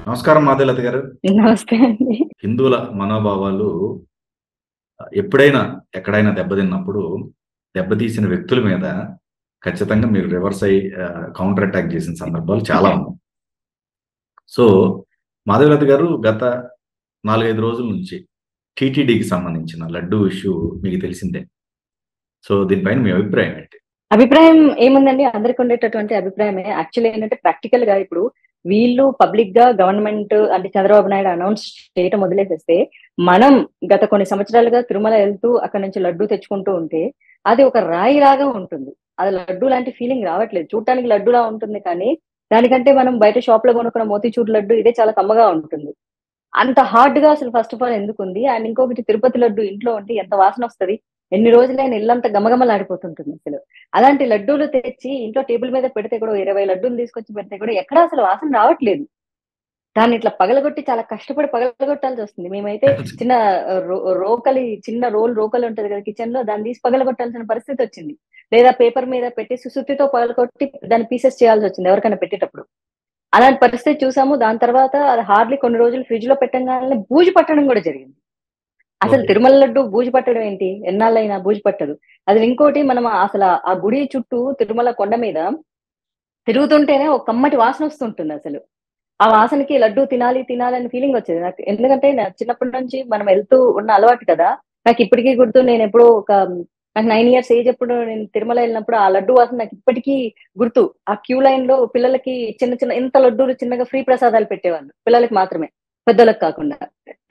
నమస్కారం మాధవలత గారు నమస్తే అండి హిందువుల మనోభావాలు ఎప్పుడైనా ఎక్కడైనా దెబ్బతిన్నప్పుడు దెబ్బతీసిన వ్యక్తుల మీద ఖచ్చితంగా మీరు రివర్స్ అయ్యి కౌంటర్ అటాక్ చేసిన సందర్భాలు చాలా ఉన్నాయి సో మాధవలత గారు గత నాలుగైదు రోజుల నుంచి టీటీడీకి సంబంధించిన లడ్డు ఇష్యూ మీకు తెలిసిందే సో దీనిపైన మీ అభిప్రాయం ఏంటి అభిప్రాయం ఏముందండి అందరికి ఉండేటటువంటి అభిప్రాయమే యాక్చువల్లీ ఏంటంటే ప్రాక్టికల్ గా ఇప్పుడు వీళ్ళు పబ్లిక్ గా గవర్నమెంట్ అంటే చంద్రబాబు నాయుడు అనౌన్స్ చేయటం వదిలేసేస్తే మనం గత కొన్ని సంవత్సరాలుగా తిరుమల వెళ్తూ అక్కడ నుంచి లడ్డు తెచ్చుకుంటూ ఉంటే అది ఒక రాయి లాగా ఉంటుంది అది లడ్డు లాంటి ఫీలింగ్ రావట్లేదు చూడటానికి లడ్డులా ఉంటుంది కానీ దానికంటే మనం బయట షాప్ లో కొనుక్కున్న మోతీచూర్ లడ్డు ఇదే చాలా కమ్మగా ఉంటుంది అంత హార్డ్ గా అసలు ఫస్ట్ ఆఫ్ ఆల్ ఎందుకు ఉంది అండ్ ఇంకొకటి తిరుపతి లడ్డు ఇంట్లో ఉంటే ఎంత వాసన వస్తుంది ఎన్ని రోజులైనా ఇల్లంతా గమగమలాడిపోతుంటుంది అసలు అలాంటి లడ్డూలు తెచ్చి ఇంట్లో టేబుల్ మీద పెడితే కూడా ఇరవై లడ్డూలు తీసుకొచ్చి పెడితే కూడా ఎక్కడ అసలు వాసన రావట్లేదు దాన్ని ఇట్లా పగలగొట్టి చాలా కష్టపడి పగలగొట్టాల్సి వస్తుంది మేమైతే చిన్న రో- రోకలి చిన్న రోల్ రోకలి ఉంటది కదా కిచెన్ లో దాన్ని తీసి పగలగొట్టాల్సిన పరిస్థితి వచ్చింది లేదా పేపర్ మీద పెట్టి సుసుత్తితో పగలగొట్టి దాన్ని పీసెస్ చేయాల్సి వచ్చింది ఎవరికైనా పెట్టేటప్పుడు అలాంటి పరిస్థితి చూసాము దాని తర్వాత అది హార్డ్లీ కొన్ని రోజులు ఫ్రిడ్జ్ లో పెట్టగానే బూజు పట్టడం కూడా జరిగింది అసలు Okay. తిరుమల లడ్డు బూజు పట్టడం ఏంటి ఎన్నాళ్ళైనా బూజు పట్టదు అది ఇంకోటి మనం అసలు ఆ గుడి చుట్టూ తిరుమల కొండ మీద తిరుగుతుంటేనే ఒక కమ్మటి వాసన వస్తుంటుంది అసలు ఆ వాసనకి లడ్డు తినాలి తినాలి అని ఫీలింగ్ వచ్చేది నాకు ఎందుకంటే నా చిన్నప్పటి నుంచి మనం వెళ్తూ ఉన్న అలవాటు కదా నాకు ఇప్పటికీ గుర్తు నేను ఎప్పుడో ఒక నాకు నైన్ ఇయర్స్ ఏజ్ ఎప్పుడు నేను తిరుమల వెళ్ళినప్పుడు ఆ లడ్డు వాసన నాకు ఇప్పటికీ గుర్తు ఆ క్యూ లైన్ లో పిల్లలకి చిన్న చిన్న ఇంత లడ్డూలు చిన్నగా ఫ్రీ ప్రసాదాలు పెట్టేవాళ్ళు పిల్లలకి మాత్రమే పెద్దలకు కాకుండా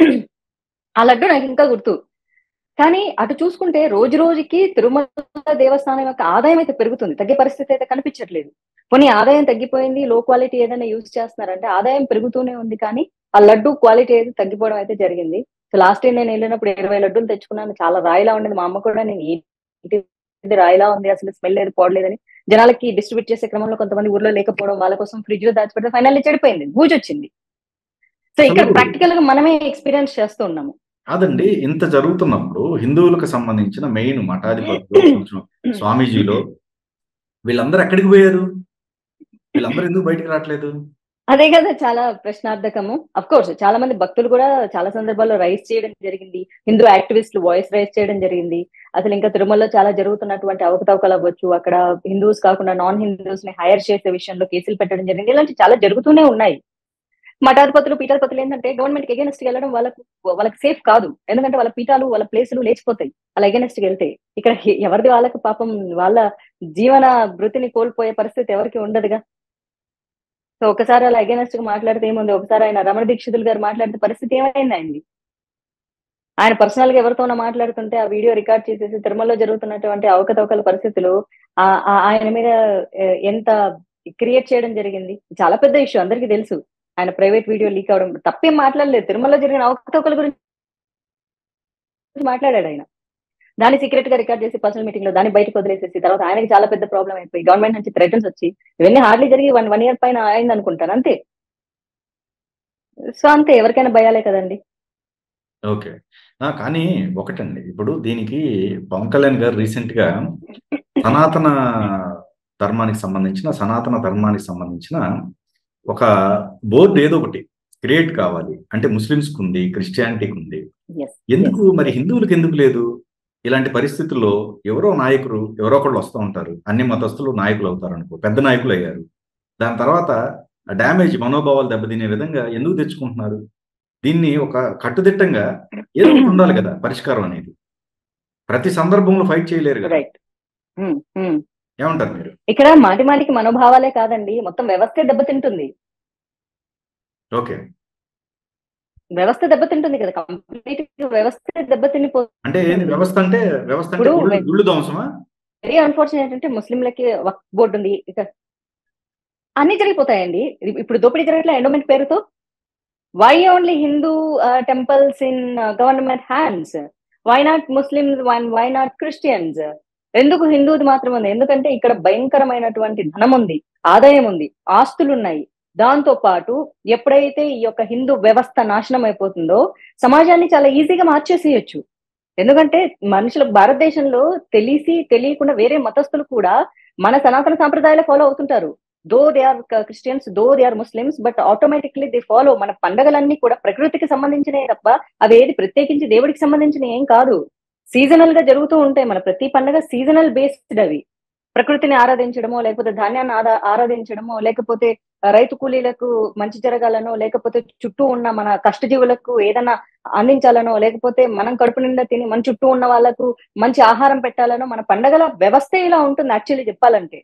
ఆ లడ్డు నాకు ఇంకా గుర్తు కానీ అటు చూసుకుంటే రోజు రోజుకి తిరుమల దేవస్థానం యొక్క ఆదాయం అయితే పెరుగుతుంది తగ్గే పరిస్థితి అయితే కనిపించట్లేదు పోనీ ఆదాయం తగ్గిపోయింది లో క్వాలిటీ ఏదైనా యూజ్ చేస్తున్నారంటే ఆదాయం పెరుగుతూనే ఉంది కానీ ఆ లడ్డు క్వాలిటీ అయితే తగ్గిపోవడం అయితే జరిగింది సో లాస్ట్ టైం నేను వెళ్ళినప్పుడు ఇరవై లడ్డూలు తెచ్చుకున్నాను చాలా రాయిలా ఉండేది మా అమ్మ కూడా నేను ఏంటి ఇది రాయిలా ఉంది అసలు స్మెల్ లేదు పోవట్లేదని జనాలకి డిస్ట్రిబ్యూట్ చేసే క్రమంలో కొంతమంది ఊర్లో లేకపోవడం వాళ్ళ కోసం ఫ్రిడ్జ్ లో దాచిపెడితే ఫైనల్లీ చెడిపోయింది బూజు వచ్చింది సో ఇక్కడ అసలు- ప్రాక్టికల్ గా మనమే ఎక్స్పీరియన్స్ చేస్తూ ఉన్నాము కాదండి ఇంత జరుగుతున్నప్పుడు హిందువులకు సంబంధించిన మెయిన్ మఠాధిపతులు కొంచెం స్వామీజీలో వీళ్ళందరూ ఎక్కడికి పోయారు వీళ్ళందరూ ఎందుకు బయటికి రావట్లేదు అదే కదా చాలా ప్రశ్నార్థకము అఫ్ కోర్స్ చాలా మంది భక్తులు కూడా చాలా సందర్భాల్లో రైస్ చేయడం జరిగింది హిందూ యాక్టివిస్టులు వాయిస్ రైస్ చేయడం జరిగింది అసలు ఇంకా తిరుమలలో చాలా జరుగుతున్నటువంటి అవకతవకలు అవ్వచ్చు అక్కడ హిందూస్ కాకుండా నాన్ హిందూస్ ని హైర్ చేసే విషయంలో కేసులు పెట్టడం జరిగింది ఇలాంటి చాలా జరుగుతూనే ఉన్నాయి మఠాధిపతులు పీఠాధిపతులు ఏంటంటే గవర్నమెంట్ ఎగెనెస్ట్ వెళ్ళడం వాళ్ళకు వాళ్ళకి సేఫ్ కాదు ఎందుకంటే వాళ్ళ పీఠాలు వాళ్ళ ప్లేసులు లేచిపోతాయి వాళ్ళ ఎగెనెస్ట్ వెళ్తే ఇక్కడ హి- ఎవరిది వాళ్ళకి పాపం వాళ్ళ జీవన వృత్తిని కోల్పోయే పరిస్థితి ఎవరికి ఉండదుగా సో ఒకసారి అలా అగేనెస్ట్ గా మాట్లాడితే ఏముంది ఒకసారి ఆయన రమణ దీక్షితులు గారు మాట్లాడితే పరిస్థితి ఏమైంది ఆయనది ఆయన పర్సనల్ గా ఎవరితోనో మాట్లాడుతుంటే ఆ వీడియో రికార్డ్ చేసేసి తిరుమలలో జరుగుతున్నటువంటి అవకతవకల పరిస్థితులు ఆ- ఆ- ఆయన మీద ఏ, ఎంత క్రియేట్ చేయడం జరిగింది చాలా పెద్ద ఇష్యూ అందరికీ తెలుసు ఆయన ప్రైవేట్ వీడియో లీక్ అవడం తప్పేం మాట్లాడలేదు తిరుమలలో జరిగిన అవకతవకల గురించి మాట్లాడాడు ఆయన దాన్ని సీక్రెట్ గా రికార్డ్ చేసి పర్సనల్ మీటింగ్ లో దాన్ని బయటకు వదిలేసేసి తర్వాత ఆయనకి చాలా పెద్ద ప్రాబ్లం అయిపోయి గవర్నమెంట్ నుంచి థ్రెటన్స్ వచ్చి ఇవన్నీ హార్డ్లీ జరిగి వన్ వన్ ఇయర్ పైన అయింది అనుకుంటాను అంతే సో అంతే ఎవరికైనా భయాలే కదండి ఓకే ఆ, కానీ ఒకటండి ఇప్పుడు దీనికి పవన్ కళ్యాణ్ గారు రీసెంట్ గా సనాతన ధర్మానికి సంబంధించిన సనాతన ధర్మానికి సంబంధించిన ఒక బోర్డు ఏదో ఒకటి క్రియేట్ కావాలి అంటే ముస్లిమ్స్ కు ఉంది క్రిస్టియానిటీకి ఉంది ఎస్ ఎందుకు మరి హిందువులకు ఎందుకు లేదు ఇలాంటి పరిస్థితుల్లో ఎవరో నాయకులు ఎవరో ఒకళ్ళు వస్తూ ఉంటారు అన్ని మతస్థులు నాయకులు అవుతారు అనుకో పెద్ద నాయకులు అయ్యారు దాని తర్వాత డ్యామేజ్ మనోభావాలు దెబ్బతినే విధంగా ఎందుకు తెచ్చుకుంటున్నారు దీన్ని ఒక కట్టుదిట్టంగా ఏదో ఒకటి ఉండాలి కదా పరిష్కారం అనేది ప్రతి సందర్భంలో ఫైట్ చేయలేరు కదా రైట్ ఏమంటారు మీరు ఇక్కడ మాటి మాటికి మనోభావాలే కాదండి మొత్తం వ్యవస్థే దెబ్బతింటుంది ఓకే వ్యవస్థ దెబ్బతింటుంది కదా కంప్లీట్ వ్యవస్థ దెబ్బతిని అంటే ఏంది వ్యవస్థ అంటే వ్యవస్థ అంటే ఇప్పుడు గుళ్ళు గుళ్ళు ధ్వంసమా వెరీ అన్ఫార్చునేట్ అంటే ముస్లింలకి వక్ బోర్డు ఉంది ఇక అన్ని జరిగిపోతాయండి ఇది- ఇప్పుడు దోపిడీ జరగట్లే ఎండోమెంట్ పేరుతో why only Hindu temples in government hands why not Muslims why not Christians ఎందుకు హిందూది మాత్రం ఉంది ఎందుకంటే ఇక్కడ భయంకరమైనటువంటి ధనం ఉంది ఆదాయం ఉంది ఆస్తులు ఉన్నాయి దాంతో పాటు ఎప్పుడైతే ఈ యొక్క హిందూ వ్యవస్థ నాశనం అయిపోతుందో సమాజాన్ని చాలా ఈజీగా మార్చేసేయచ్చు ఎందుకంటే మనుషులు భారతదేశంలో తెలిసి తెలియకుండా వేరే మతస్థులు కూడా మన సనాతన సాంప్రదాయాలు ఫాలో అవుతుంటారు though they are Christians though they are Muslims but automatically they follow మన పండగలన్నీ కూడా ప్రకృతికి సంబంధించినవి తప్ప అవి ఏది ప్రత్యేకించి దేవుడికి సంబంధించిన ఏం కాదు సీజనల్ గా జరుగుతూ ఉంటాయి మన ప్రతి పండగ సీజనల్ బేస్డ్ అవి ప్రకృతిని ఆరాధించడమో లేకపోతే ధాన్యాన్ని ఆరా- ఆరాధించడమో లేకపోతే రైతు కూలీలకు మంచి జరగాలనో లేకపోతే చుట్టూ ఉన్న మన కష్టజీవులకు ఏదైనా అందించాలనో లేకపోతే మనం కడుపు నిండా తిని మన చుట్టూ ఉన్న వాళ్ళకు మంచి ఆహారం పెట్టాలనో మన పండగల వ్యవస్థ ఇలా ఉంటుంది యాక్చువల్లీ చెప్పాలంటే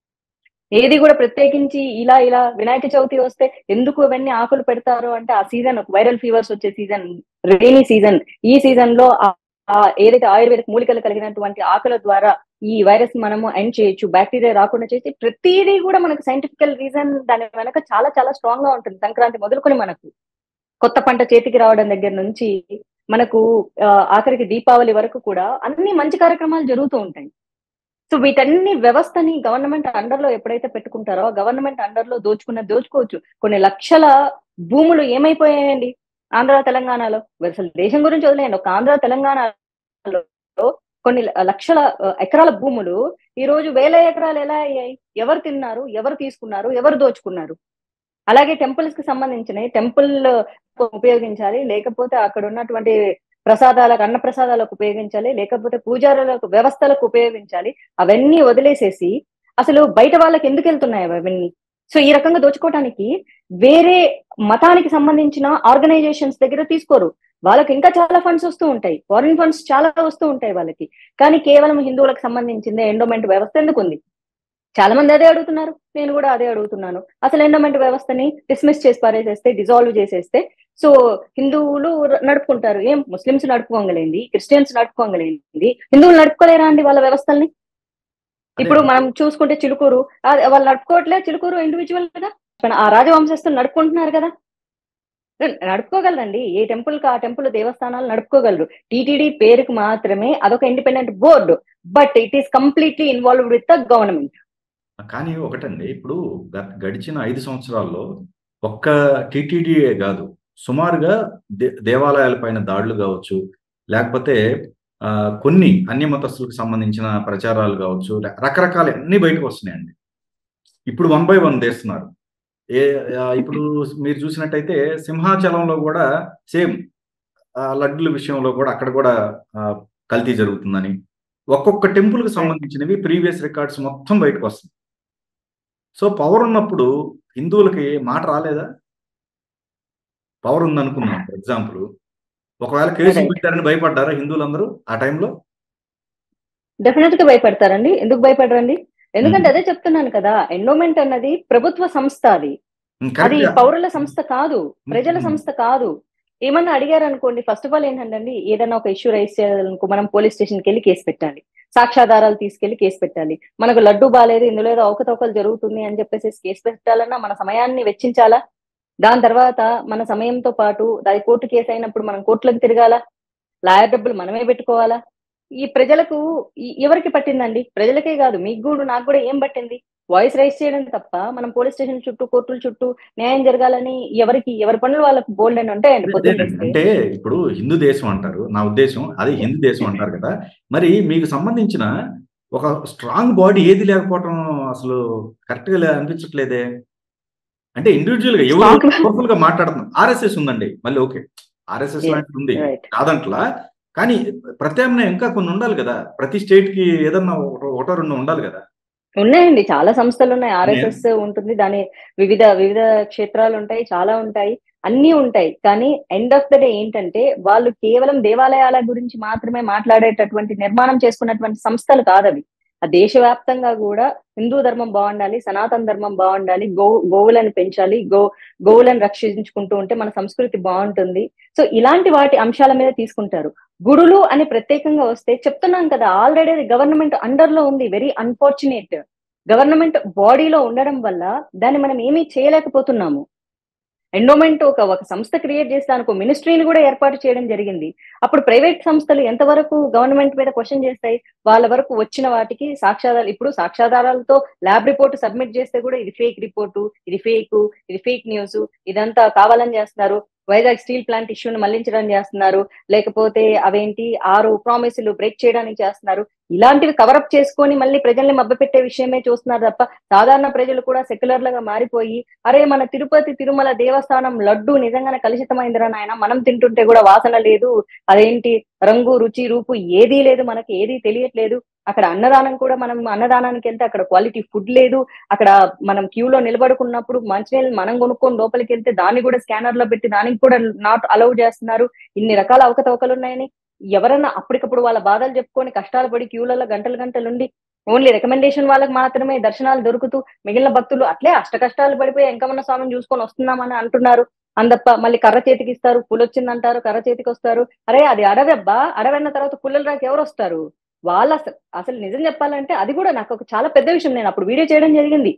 ఏది కూడా ప్రత్యేకించి ఇలా ఇలా వినాయక చవితి వస్తే ఎందుకు ఇవన్నీ ఆకులు పెడతారు అంటే ఆ సీజన్ వైరల్ ఫీవర్స్ వచ్చే సీజన్ రెయినీ సీజన్ ఈ సీజన్ లో ఆ- ఆ ఏదైతే ఆయుర్వేదిక మూలికలు కలిగినటువంటి ఆకుల ద్వారా ఈ వైరస్ మనము ఎండ్ చేయొచ్చు బ్యాక్టీరియా రాకుండా చేసి ప్రతిదీ కూడా మనకు సైంటిఫికల్ రీజన్ దాని వెనక చాలా చాలా స్ట్రాంగ్ గా ఉంటుంది సంక్రాంతి మొదలుకొని మనకు కొత్త పంట చేతికి రావడం దగ్గర నుంచి మనకు ఆ, ఆఖరికి దీపావళి వరకు కూడా అన్ని మంచి కార్యక్రమాలు జరుగుతూ ఉంటాయి సో వీటన్ని వ్యవస్థని గవర్నమెంట్ అండర్ లో ఎప్పుడైతే పెట్టుకుంటారో గవర్నమెంట్ అండర్ లో దోచుకున్న దోచుకోవచ్చు కొన్ని లక్షల భూములు ఏమైపోయాయండి ఆంధ్ర తెలంగాణలో అసలు దేశం గురించి వదిలేయండి ఒక ఆంధ్ర తెలంగాణలో కొన్ని ల- లక్షల ఆ, ఎకరాల భూములు ఈ రోజు వేల ఎకరాలు ఎలా అయ్యాయి ఎవరు తిన్నారు ఎవరు తీసుకున్నారు ఎవరు దోచుకున్నారు అలాగే టెంపుల్స్ కి సంబంధించినవి టెంపుల్ ఉపయోగించాలి లేకపోతే అక్కడ ఉన్నటువంటి ప్రసాదాలకు అన్న ప్రసాదాలకు ఉపయోగించాలి లేకపోతే పూజారులకు వ్యవస్థలకు ఉపయోగించాలి అవన్నీ వదిలేసేసి అసలు బయట వాళ్ళకి ఎందుకు వెళ్తున్నాయి అవన్నీ సో ఈ రకంగా దోచుకోవడానికి వేరే మతానికి సంబంధించిన ఆర్గనైజేషన్స్ దగ్గర తీసుకోరు వాళ్ళకి ఇంకా చాలా ఫండ్స్ వస్తూ ఉంటాయి ఫారిన్ ఫండ్స్ చాలా వస్తూ ఉంటాయి వాళ్ళకి కానీ కేవలం హిందువులకు సంబంధించింది ఎండోమెంట్ వ్యవస్థ ఎందుకు ఉంది చాలా మంది అదే అడుగుతున్నారు నేను కూడా అదే అడుగుతున్నాను అసలు ఎండోమెంట్ వ్యవస్థని డిస్మిస్ చేసి పారేసేస్తే డిజాల్వ్ చేసేస్తే సో హిందువులు ర- నడుపుకుంటారు ఏం ముస్లిమ్స్ నడుపుకోగలేంది క్రిస్టియన్స్ నడుపుకోగలేంది హిందువులు నడుపుకోలేరా అండి వాళ్ళ వ్యవస్థల్ని ఇప్పుడు మనం చూసుకుంటే చిలుకూరు ఆ, వాళ్ళు నడుపుకోవట్లే చిలుకూరు ఇండివిజువల్ గా కానీ ఆ రాజవంశస్థులు నడుపుకుంటున్నారు కదా నడుపుకోగలరండి ఏ టెంపుల్ కి ఆ టెంపుల్ దేవస్థానాలు నడుపుకోగలరు టిటిడి పేరుకు మాత్రమే అదొక independent board but it is completely involved with the government కానీ ఒకటండి ఇప్పుడు గ- గడిచిన ఐదు సంవత్సరాల్లో ఒక్క టీటీడీఏ కాదు సుమారుగా దే దేవాలయాలపైన దాడులు కావచ్చు లేకపోతే ఆ, కొన్ని అన్య మతస్థులకు సంబంధించిన ప్రచారాలు కావచ్చు ర- రకరకాల అన్ని బయటకు వస్తున్నాయండి ఇప్పుడు వన్ బై వన్ తీస్తున్నారు ఏ ఆ, ఇప్పుడు మీరు చూసినట్టయితే సింహాచలంలో కూడా సేమ్ లడ్డుల విషయంలో కూడా అక్కడ కూడా ఆ, కల్తీ జరుగుతుందని ఒక్కొక్క టెంపుల్ కి సంబంధించినవి ప్రీవియస్ రికార్డ్స్ మొత్తం బయటకు వస్తుంది సో పవర్ ఉన్నప్పుడు హిందువులకి మాట రాలేదా పవర్ ఉందనుకుందాం ఫర్ ఎగ్జాంపుల్ ఒకవేళ కేసులు Right. పెట్టారని భయపడ్డారా హిందువులందరూ ఆ టైంలో డెఫినెట్ గా భయపడతారండి ఎందుకు భయపడరండి ఎందుకంటే Hmm. అదే చెప్తున్నాను కదా ఎండోమెంట్ అన్నది ప్రభుత్వ సంస్థ అది ఉమ్, అది correct గా. పౌరుల సంస్థ కాదు ప్రజల Hmm. సంస్థ కాదు ఏమన్నా అడిగారు అనుకోండి ఫస్ట్ ఆఫ్ ఆల్ ఏంటంటే ఏదైనా ఒక ఇష్యూ రైజ్ చేయాలనుకో మనం పోలీస్ స్టేషన్ కి వెళ్ళి కేసు పెట్టాలి సాక్ష్యాధారాలు తీసుకెళ్లి కేసు పెట్టాలి మనకు లడ్డు బాగాలేదు ఇందులో ఏదో అవకతవకలు జరుగుతుంది అని చెప్పేసి కేసు పెట్టాలన్నా మన సమయాన్ని వెచ్చించాలా దాని తర్వాత మన సమయంతో పాటు అది కోర్టు కేసు అయినప్పుడు మనం కోర్టులకు తిరగాల లాయర్ డబ్బులు మనమే పెట్టుకోవాలా ఈ ప్రజలకు ఈ- ఎవరికి పట్టిందండి ప్రజలకే కాదు మీకు కూడా నాకు కూడా ఏం పట్టింది వాయిస్ రైజ్ చేయడం తప్ప మనం పోలీస్ స్టేషన్ చుట్టూ కోర్టుల చుట్టూ న్యాయం జరగాలని ఎవరికి ఎవరి పనులు వాళ్ళకు బోల్డ్ అని ఉంటాయండి పొద్దున్న అదేనండి. లేస్తే. అంటే ఇప్పుడు హిందూ దేశం అంటారు నా ఉద్దేశం అదే హిందూ దేశం అంటారు కదా మరి మీకు సంబంధించిన ఒక స్ట్రాంగ్ బాడీ ఏది లేకపోవటం అసలు కరెక్ట్ గా లే- అనిపించట్లేదే అంటే ఇండివిజువల్ గా ఎవరు Strong- పవర్ఫుల్ గా మాట్లాడుతున్నారు ఆర్ఎస్ఎస్ ఉందండి మళ్ళీ ఓకే ఆర్ఎస్ఎస్ Yes, లాంటిది ఉంది Right. కాదంట్లా కానీ ప్రత్యామ్నాయం ఇంకా కొన్ని ఉండాలి కదా ప్రతి స్టేట్ కి ఏదన్నా ఒకటో ఒకటో రెండు ఉండాలి కదా ఉన్నాయండి చాలా సంస్థలు ఉన్నాయి ఆర్ఎస్ఎస్ ఉంటుంది దాని వివిధ వివిధ క్షేత్రాలు ఉంటాయి చాలా ఉంటాయి అన్ని ఉంటాయి కానీ ఎండ్ ఆఫ్ ద డే ఏంటంటే వాళ్ళు కేవలం దేవాలయాల గురించి మాత్రమే మాట్లాడేటటువంటి నిర్మాణం చేసుకున్నటువంటి సంస్థలు కాదవి ఆ దేశవ్యాప్తంగా కూడా హిందూ ధర్మం బాగుండాలి సనాతన ధర్మం బాగుండాలి గో గోవులను పెంచాలి గో గోవులను రక్షించుకుంటూ ఉంటే మన సంస్కృతి బాగుంటుంది సో ఇలాంటి వాటి అంశాల మీద తీసుకుంటారు గుడులు అని ప్రత్యేకంగా వస్తే చెప్తున్నాం కదా ఆల్రెడీ గవర్నమెంట్ అండర్ లో ఉంది వెరీ అన్ఫార్చునేట్ గవర్నమెంట్ బాడీలో ఉండడం వల్ల దాన్ని మనం ఏమీ చేయలేకపోతున్నాము ఎండోమెంట్ ఒక ఒక సంస్థ క్రియేట్ చేసి దానికి ఒక మినిస్ట్రీని కూడా ఏర్పాటు చేయడం జరిగింది అప్పుడు ప్రైవేట్ సంస్థలు ఎంతవరకు గవర్నమెంట్ మీద క్వశ్చన్ చేస్తాయి వాళ్ళ వరకు వచ్చిన వాటికి సాక్ష్యాధారాలు ఇప్పుడు సాక్ష్యాధారాలతో ల్యాబ్ రిపోర్ట్ సబ్మిట్ చేస్తే కూడా ఇది ఫేక్ రిపోర్టు ఇది ఫేక్ ఇది ఫేక్ న్యూస్ ఇదంతా కావాలని చేస్తున్నారు వైజాగ్ స్టీల్ ప్లాంట్ ఇష్యూని మళ్లించడానికి చేస్తున్నారు లేకపోతే అవేంటి ఆరు ప్రామిసులు బ్రేక్ చేయడానికి చేస్తున్నారు ఇలాంటివి కవరప్ చేసుకొని మళ్ళీ ప్రజల్ని మభ్యపెట్టే విషయమే చూస్తున్నారు తప్ప సాధారణ ప్రజలు కూడా సెక్యులర్ గా మారిపోయి అరే మన తిరుపతి తిరుమల దేవస్థానం లడ్డు నిజంగానే కలుషితమైందిరా నాయన మనం తింటుంటే కూడా వాసన లేదు అదేంటి రంగు రుచి రూపు ఏదీ లేదు మనకి ఏదీ తెలియట్లేదు అక్కడ అన్నదానం కూడా మనం అన్నదానానికి వెళ్తే అక్కడ క్వాలిటీ ఫుడ్ లేదు అక్కడ మనం క్యూలో నిలబడుకున్నప్పుడు మంచినీళ్ళు మనం కొనుక్కొని లోపలికి వెళ్తే దాన్ని కూడా స్కానర్ లో పెట్టి దానికి కూడా నాట్ అలౌ చేస్తున్నారు ఇన్ని రకాల అవకతవకలు ఉన్నాయని ఎవరన్నా అప్పటికప్పుడు వాళ్ళ బాధలు చెప్పుకొని కష్టాలు పడి క్యూలలో గంటలు గంటలు ఉండి ఓన్లీ రికమెండేషన్ వాళ్ళకి మాత్రమే దర్శనాలు దొరుకుతూ మిగిలిన భక్తులు అట్లే అష్ట కష్టాలు పడిపోయి ఎంకమన్న స్వామిని చూసుకొని వస్తున్నామని అంటున్నారు అందప్ప మళ్ళీ కర్ర చేతికి ఇస్తారు పులి వచ్చిందంటారు కర్ర చేతికి వస్తారు అరే అది అడవబ్బా అడవన్న తర్వాత పుల్లల రాకి ఎవరు వస్తారు వాళ్ళ అస- అసలు నిజం చెప్పాలంటే అది కూడా నాకు ఒక చాలా పెద్ద విషయం నేను అప్పుడు వీడియో చేయడం జరిగింది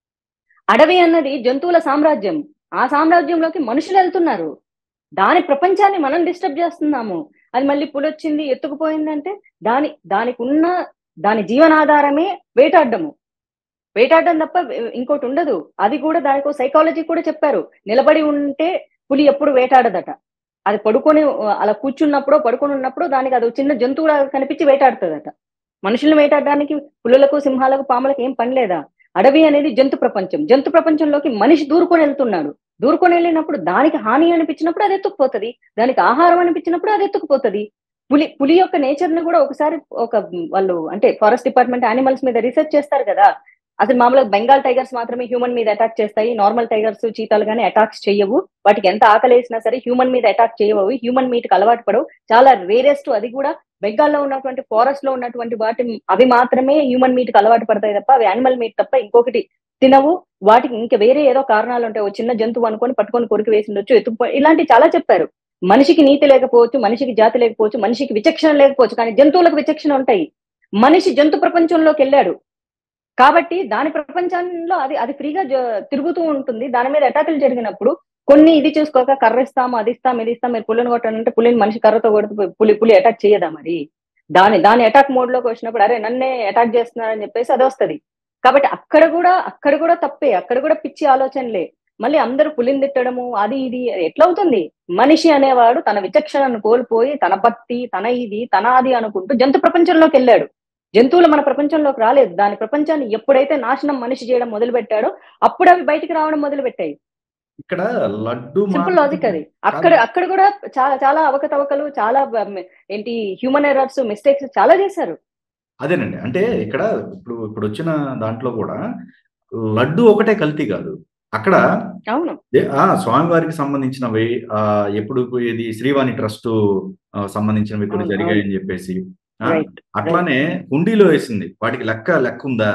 అడవి అన్నది జంతువుల సామ్రాజ్యం ఆ సామ్రాజ్యంలోకి మనుషులు వెళ్తున్నారు దాని ప్రపంచాన్ని మనం డిస్టర్బ్ చేస్తున్నాము అది మళ్ళీ పులొచ్చింది ఎత్తుకుపోయిందంటే దాని దానికి ఉన్న దాని జీవనాధారమే వేటాడము వేటాడడం తప్ప ఇంకోటి ఉండదు అది కూడా దానికి సైకాలజీ కూడా చెప్పారు నిలబడి ఉంటే పులి ఎప్పుడు వేటాడదట అది పడుకొని అలా కూర్చున్నప్పుడు పడుకొని ఉన్నప్పుడు దానికి అది ఒక చిన్న జంతువులా కనిపించి వేటాడుతుందట మనుషుల్ని వేటాడడానికి పులులకు సింహాలకు పాములకు ఏం పని లేదా అడవి అనేది జంతు ప్రపంచం జంతు ప్రపంచంలోకి మనిషి దూరుకొని వెళ్తున్నాడు దూరుకొని వెళ్ళినప్పుడు దానికి హాని అనిపించినప్పుడు అది ఎత్తుకుపోతుంది దానికి ఆహారం అనిపించినప్పుడు అది ఎత్తుకుపోతుంది పులి పులి యొక్క నేచర్ ని కూడా ఒకసారి ఒక వాళ్ళు అంటే ఫారెస్ట్ డిపార్ట్మెంట్ యానిమల్స్ మీద రీసెర్చ్ చేస్తారు కదా అసలు మామూలుగా బెంగాల్ టైగర్స్ మాత్రమే హ్యూమన్ మీద అటాక్ చేస్తాయి నార్మల్ టైగర్స్ చీతాలు కానీ అటాక్స్ చేయవు వాటికి ఎంత ఆకలి వేసినా సరే హ్యూమన్ మీద అటాక్ చేయవు హ్యూమన్ మీట్ కి అలవాటు పడవు చాలా రేరెస్ట్ అది కూడా బెంగాల్లో ఉన్నటువంటి ఫారెస్ట్ లో ఉన్నటువంటి వాటి అవి మాత్రమే హ్యూమన్ మీట్ కి అలవాటు పడతాయి తప్ప అవి యానిమల్ మీట్ తప్ప ఇంకొకటి తినవు వాటికి ఇంకా వేరే ఏదో కారణాలు ఉంటాయి ఓ చిన్న జంతువు అనుకొని పట్టుకొని కొరికి వేసిండొచ్చు ఎత్తుకు ఇలాంటి చాలా చెప్పారు మనిషికి నీతి లేకపోవచ్చు మనిషికి జాతి లేకపోవచ్చు మనిషికి విచక్షణ లేకపోవచ్చు కానీ జంతువులకు విచక్షణ ఉంటాయి మనిషి జంతు ప్రపంచంలోకి వెళ్ళాడు కాబట్టి దాని ప్రపంచంలో అది అది ఫ్రీగా జ- తిరుగుతూ ఉంటుంది దాని మీద అటాకులు జరిగినప్పుడు కొన్ని ఇది చూసుకోక కర్ర ఇస్తాము అది ఇస్తాం ఇది ఇస్తాం మీరు పులిని కొట్టానంటే పులిని మనిషి కర్రతో కొడుతూ పులి పులి అటాక్ చేయదా మరి దాని దాని అటాక్ మోడ్ లోకి వచ్చినప్పుడు అరే నన్నే అటాక్ చేస్తున్నారని చెప్పేసి అది వస్తది కాబట్టి అక్కడ కూడా అక్కడ కూడా తప్పే అక్కడ కూడా పిచ్చి ఆలోచనలే మళ్ళీ అందరూ పులిని తిట్టడము అది ఇది ఎట్లా అవుతుంది మనిషి అనేవాడు తన విచక్షణను కోల్పోయి తన భక్తి తన ఇది తన అది అనుకుంటూ జంతు ప్రపంచంలోకి వెళ్ళాడు జంతువులు మన ప్రపంచంలోకి రాలేదు దాని ప్రపంచాన్ని ఎప్పుడైతే నాశనం మనిషి చేయడం మొదలు పెట్టాడో అప్పుడు అవి బయటికి రావడం మొదలు పెట్టాయి ఇక్కడ లడ్డు సింపుల్ లాజిక్ అది అక్కడ అక్కడ కూడా చాలా చాలా అవకతవకలు చాలా బ- ఏంటి హ్యూమన్ ఎర్రర్స్ మిస్టేక్స్ చాలా చేశారు అదేనండి అంటే ఇక్కడ ఇప్పుడు ఇప్పుడు వచ్చిన దాంట్లో కూడా లడ్డు ఒకటే కల్తీ కాదు అక్కడ అవును ఏ- ఆ స్వామివారికి సంబంధించినవి ఆ ఎప్పుడు ఇది శ్రీవాణి ట్రస్ట్ సంబంధించినవి కొన్ని అవును, జరిగాయని చెప్పేసి ఆ, రైట్ అట్లానే హుండీలో వేసింది వాటికి లెక్క లెక్క ఉందా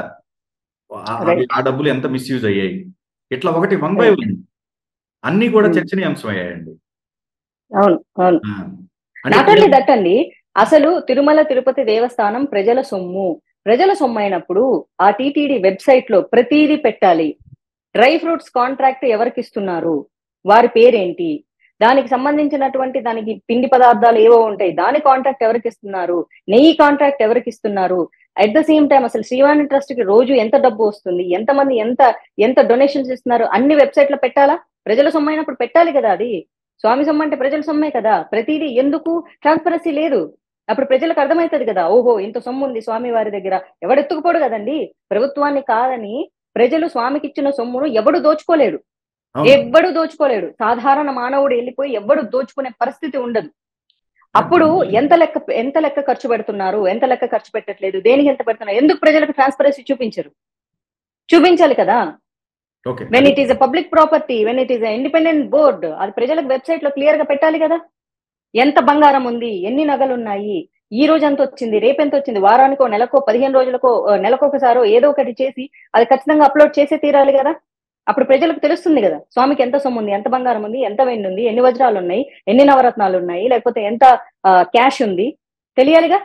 ఆ- అవి Right. ఆ డబ్బులు ఎంత మిస్యూజ్ అయ్యాయి ఇట్లా ఒకటి వన్ బై Right. వన్ అన్ని కూడా Hmm. చర్చనీయాంశం అయ్యాయండి అవును అవును ఆ, అంటే నాట్ ఓన్లీ దట్ అండి అసలు తిరుమల తిరుపతి దేవస్థానం ప్రజల సొమ్ము ప్రజల సొమ్ము అయినప్పుడు ఆ టీటీడీ వెబ్సైట్ లో ప్రతిదీ పెట్టాలి డ్రై ఫ్రూట్స్ కాంట్రాక్ట్ ఎవరికి ఇస్తున్నారు వారి పేరేంటి దానికి సంబంధించినటువంటి దానికి పిండి పదార్థాలు ఏవో ఉంటాయి దాని కాంట్రాక్ట్ ఎవరికి ఇస్తున్నారు నెయ్యి కాంట్రాక్ట్ ఎవరికి ఇస్తున్నారు అట్ ద సేమ్ టైం అసలు శ్రీవాణి ట్రస్ట్ కి రోజు ఎంత డబ్బు వస్తుంది ఎంత మంది ఎంత ఎంత డొనేషన్స్ ఇస్తున్నారు అన్ని వెబ్సైట్ లో పెట్టాలా ప్రజల సొమ్ము అయినప్పుడు పెట్టాలి కదా అది స్వామి సొమ్ము అంటే ప్రజల సొమ్మే కదా ప్రతిదీ ఎందుకు ట్రాన్స్పరసీ లేదు అప్పుడు ప్రజలకు అర్థమవుతుంది కదా ఓహో ఇంత సొమ్ము ఉంది స్వామి వారి దగ్గర ఎవడెత్తుకుపోడు కదండి ప్రభుత్వాన్ని కాదని ప్రజలు స్వామికి ఇచ్చిన సొమ్మును ఎవడు దోచుకోలేడు అవును. ఎవ్వడు దోచుకోలేడు సాధారణ మానవుడు వెళ్ళిపోయి ఎవ్వడు దోచుకునే పరిస్థితి ఉండదు అప్పుడు ఎంత లెక్క ఎంత లెక్క ఖర్చు పెడుతున్నారు ఎంత లెక్క ఖర్చు పెట్టట్లేదు దేనికి ఎంత పెడుతున్నారు ఎందుకు ప్రజలకు ట్రాన్స్పరెన్సీ చూపించరు చూపించాలి కదా okay when it is a public property when it is independent board అది ప్రజలకు వెబ్సైట్ లో క్లియర్ గా పెట్టాలి కదా ఎంత బంగారం ఉంది ఎన్ని నగలు ఉన్నాయి ఈ రోజు ఎంత వచ్చింది రేపు ఎంత వచ్చింది వారానికో నెలకో పదిహేను రోజులకో ఆ, నెలకొకసారో ఏదో ఒకటి చేసి అది ఖచ్చితంగా అప్లోడ్ చేసే తీరాలి కదా అప్పుడు ప్రజలకు తెలుస్తుంది కదా స్వామికి ఎంత సొమ్ము ఉంది ఎంత బంగారం ఉంది ఎంత వెండి ఉంది ఎన్ని వజ్రాలు ఉన్నాయి ఎన్ని నవరత్నాలు ఉన్నాయి లేకపోతే ఎంత క్యాష్ ఉంది తెలియాలిగా